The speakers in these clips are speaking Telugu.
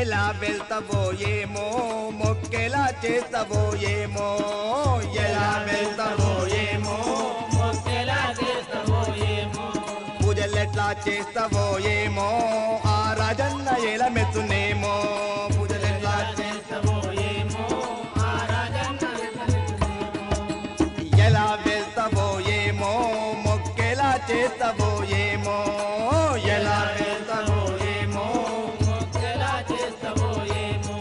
ఎలా వెళ్తావో ఏమో మొక్కెలా చేస్తావో ఏమో ఎలా వెళ్తావో ఏమో మొక్కెలా చేస్తావో ఏమో పూజలెట్లా చేస్తావో ఏమో ఆ రాజన్న ఎలా మెచ్చునేమో పూజలెట్లా చేస్తావో ఏమో ఆ రాజన్న ఎలా వెళ్తావో ఏమో మొక్కెలా చేస్తావో ఏమో ఎలా వెళ్తావో ఏమో మొక్కెలా చేస్తావో ఏమో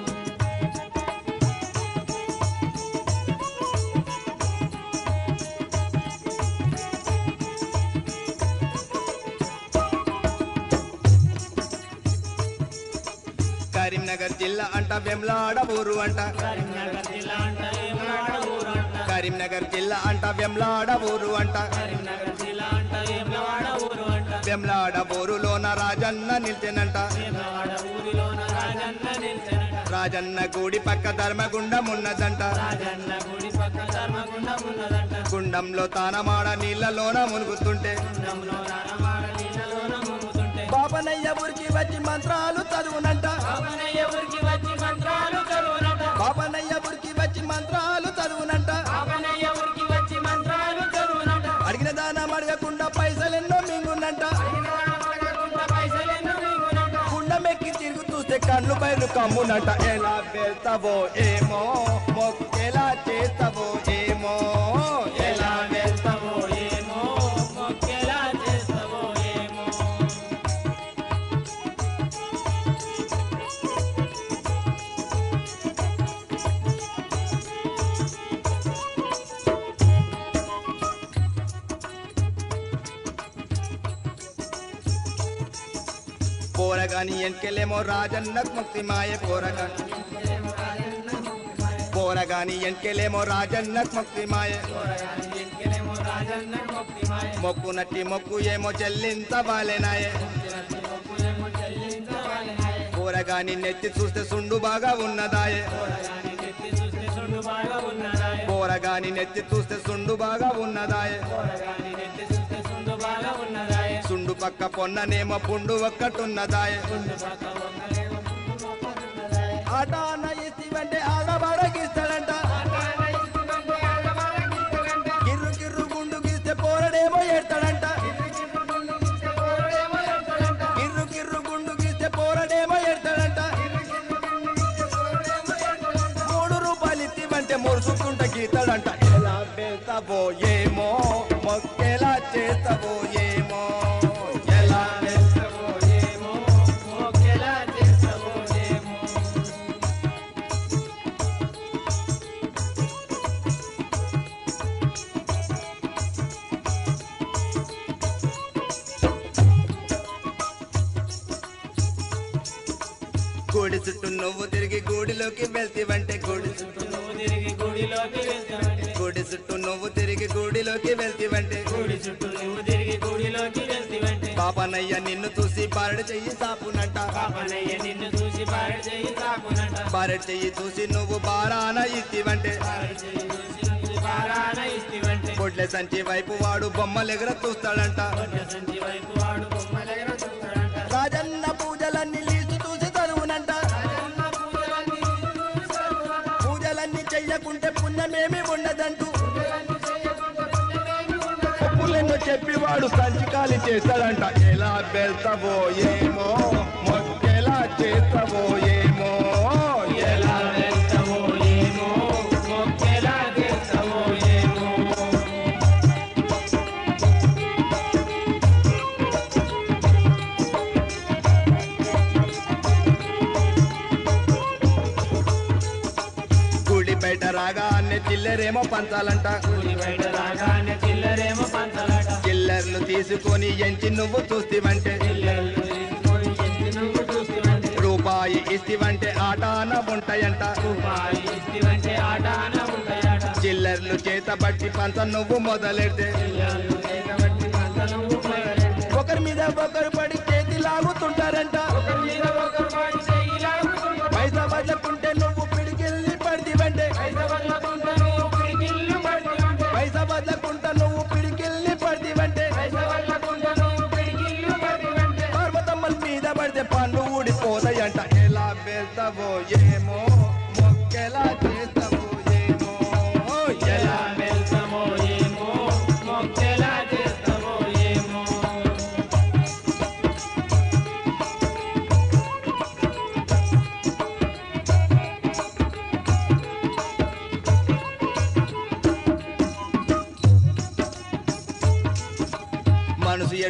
కరీంనగర్ జిల్లా అంట వెమ్లాడ ఊరు అంట కరీంనగర్ జిల్లా అంట ఏమలాడ ఊరంట కరీంనగర్ జిల్లా అంట వెమ్లాడ ఊరు అంట కరీంనగర్ జిల్లా అంట ఏమలాడ ఊరు అంట వెమ్లాడ ఊరులోన రాజన్న నిల్చెనంట ఏమలాడ ఊరిలోన రాజన్న నిలిచెనట రాజన్న గుడి పక్క ధర్మగుండం ఉన్నదంట రాజన్న గుడి పక్క ధర్మగుండం ఉన్నదంట గుండంలో తానమాడ నీళ్ళలోన మునుగుతుంటే గుండంలో నానమాడ నీళ్ళలోన మునుగుతుంటే బాబనయ్య ఊరికి వచ్చి మంత్రాలు చదువునంట బాబనయ్య ఊరికి వచ్చి మంత్రాలు చదువునట బాబనయ్య ఊరికి వచ్చి మంత్రాలు చదువునంట బాబనయ్య ఊరికి వచ్చి మంత్రాలు చదువునట అడిగిన దానం అడగకుండా పైసలెన్నో మింగునంట అడగకుండా పైసలెన్నో మింగునట గుండమెక్కి తిరుగు చూస్తే కళ్ళు బయలు కమ్మునట ఎలా వెళ్తావో ఏమో మొక్కెలా చేస్తావో ఏమో ఎలా వెళ్తావో ఏమో మొక్కెలా చేస్తావో ఏమో పోరగాని ఎంకెలేమో రాజన్నకు ముక్తి మాయ పోరగాని పోరగాని ఎంకెలేమో రాజన్నకు ముక్తి మాయ ఎంకెలేమో రాజన్న మొక్కి మాయ మొక్కు నట్టి మొక్కు ఏమో చెల్లించవాలెనాయే మొక్కులేమో చెల్లించవాలెనాయే పోరగాని నెత్తి చూస్తే సుండు బాగా ఉన్నదాయే పోరగాని నెత్తి చూస్తే సుండు బాగా ఉన్నదాయే పోరగాని నెత్తి చూస్తే సుండు బాగా ఉన్నదాయే పోరగాని నెత్తి చూస్తే సుండు బాగా ఉన్నదాయే సుండు పక్క పొన్ననేమో పుండు ఒక్కటున్నదాయే సుండు పక్క వంగలేమో సుండు మొక్కలున్నదాయే ఆట అన్న ఇస్తివంటే ఆడబడగిస్తాడంట గిర్రు గిర్రు గుండు గీస్తే పోరడేమో ఏడతాడంట గిర్రు గిర్రు గుండు గీస్తే పోరడేమో ఏడతాడంట మూడు రూపాయలు ఇస్తివంటే మురుసుకుంట గీతాడంట ఎలా వెళ్తావో ఏమో మొక్కెలా చేస్తావో ఏమో ఎలా వెళ్తావో ఏమో మొక్కెలా చేస్తావో ఏమో గుడి చుట్టూ నువ్వు తిరిగి గుడిలోకి వెళ్తివంటే గుడి చుట్టూ నువ్వు తిరిగి గుడిలోకి వెళ్తావంటే గుడి చుట్టూ నువ్వు తిరిగి గుడిలోకి వెళ్తివంటే గుడి చుట్టూ నువ్వు తిరిగి గుడిలోకి వెళ్తావంటే పాపనయ్య నిన్ను చూసి బారడు చెయ్యి సాపునంట పాపనయ్య నిన్ను చూసి పారడి చేయి తాకునట బారడు చెయ్యి చూసి నువ్వు బారాన ఇస్తివంటే పారడి చేయి చూసి నువ్వు పారాన ఇస్తివంటే కొడ్ల సంచి వైపు వాడు బొమ్మలెగర చూస్తాడంట కొట్ట సంచి వైపు వాడు బొమ్మలెగర చూస్తాడంట రాజన్న పూజలన్నీ లీసు చూసి చదువునంట రాజన్న పూజలన్నీ చూస్తాడంట. పూజలన్నీ చెయ్యకుంటే పుణ్యమేమి ఉండదంటూ పూజలన్నీ చేయకుండా పుణ్యమేమి ఉండదు. పుల్లెన్నో చెప్పి వాడు సంచికాలి చేస్తాడంట ఎలా వెళ్తావో ఏమో మొక్కెలా చేస్తావో ఏమో ఎలా వెళ్తావో ఏమో మొక్కెలా చేస్తావో ఏమో గుడి బయట రాగానే చిల్లరేమో పంచాలంట ఊరి బయట రాగానే చిల్లరేమో పంచలాట చిల్లర్లు తీసుకొని ఎంచి నువ్వు చూస్తివంటే పిల్లలు తీసుకొని ఎత్తి నువ్వు చూస్తావంటే రూపాయి ఇస్తివంటే ఆటాన ఉంటాయంట రూపాయి ఇస్తివంటే ఆట ఆన ఉంటాయట చిల్లర్లు చేత బట్టి పంచ నువ్వు మొదలెడితే పిల్లలు చేతబట్టి పంచ నువ్వు మొదలెడితే ఒకరి మీద ఒకరు పడి చేతి లాగుతుంటారంట ఒకరి మీద ఒకరు పాడి చెయ్యి లాగుతుంటారు. పైసా బదలకుంటే నువ్వు పిడికిల్ని పడితివంటే పైస వదలకుండా నువ్వు పిడికిళ్ళు పడితివంటే. పైసా బదలకుంటా నువ్వు పిడికిల్ని పడితివంటే పైస వదలకుండా నువ్వు పిడికిళ్ళు పడితివంటే. పర్వతమ్మల మీద పడితే పండు ఊడిపోతాయంట ఎలా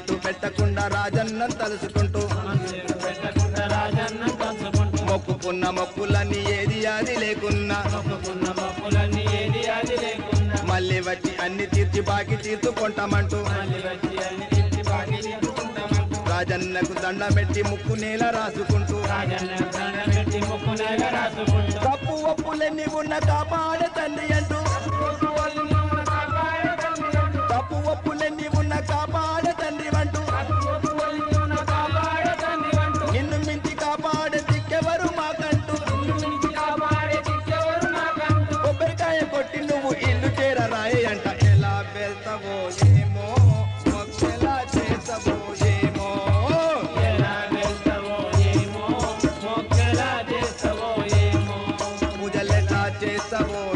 మనసేటు పెట్టకుండా రాజన్నం తలుసుకుంటూ మనసేపు పెట్టకుండా రాజన్న పంచుకుంటూ మొక్కుకున్న మొక్కులన్నీ ఏది అది లేకున్నా మొక్కుకున్న మొక్కులన్నీ ఏది అది లేకుండా మళ్ళీ వచ్చి అన్ని తీర్చి బాకి తీర్చుకుంటామంటూ మళ్ళీ వచ్చి అన్ని తిరిగి బాగి తీసుకుంటామంటూ రాజన్నకు దండం పెట్టి ముక్కు నేల రాసుకుంటూ రాజన్న దండం పెట్టి మొక్కునేగా రాసుకుంటూ తప్పు ఒప్పులన్నీ ఉన్న కాపాడ తండ్రి అంటూ వాళ్ళు మమ్మల్ని కాపాడే తండ్రి అంటూ, తప్పు ఒప్పులన్నీ ఉన్న కాపాడ తండ్రి అంటూ వాళ్ళు మమ్మల్ని కాపాడే తండ్రి అంటూ, నిన్ను మించి కాపాడే దిక్కెవరు మాకంటూ నిన్ను మించి కాపాడే దిక్కెవరు నాకంటూ. కొబ్బరికాయ కొట్టి నువ్వు ఇల్లు చేరరాయి అంట ఎలా వెళ్తావో ఏమో మొక్కెలా చేస్తావో ఏమో ఎలా వెళ్తావో ఏమో, మొక్కెలా చేస్తావో ఏమో, పూజలెలా చేస్తావో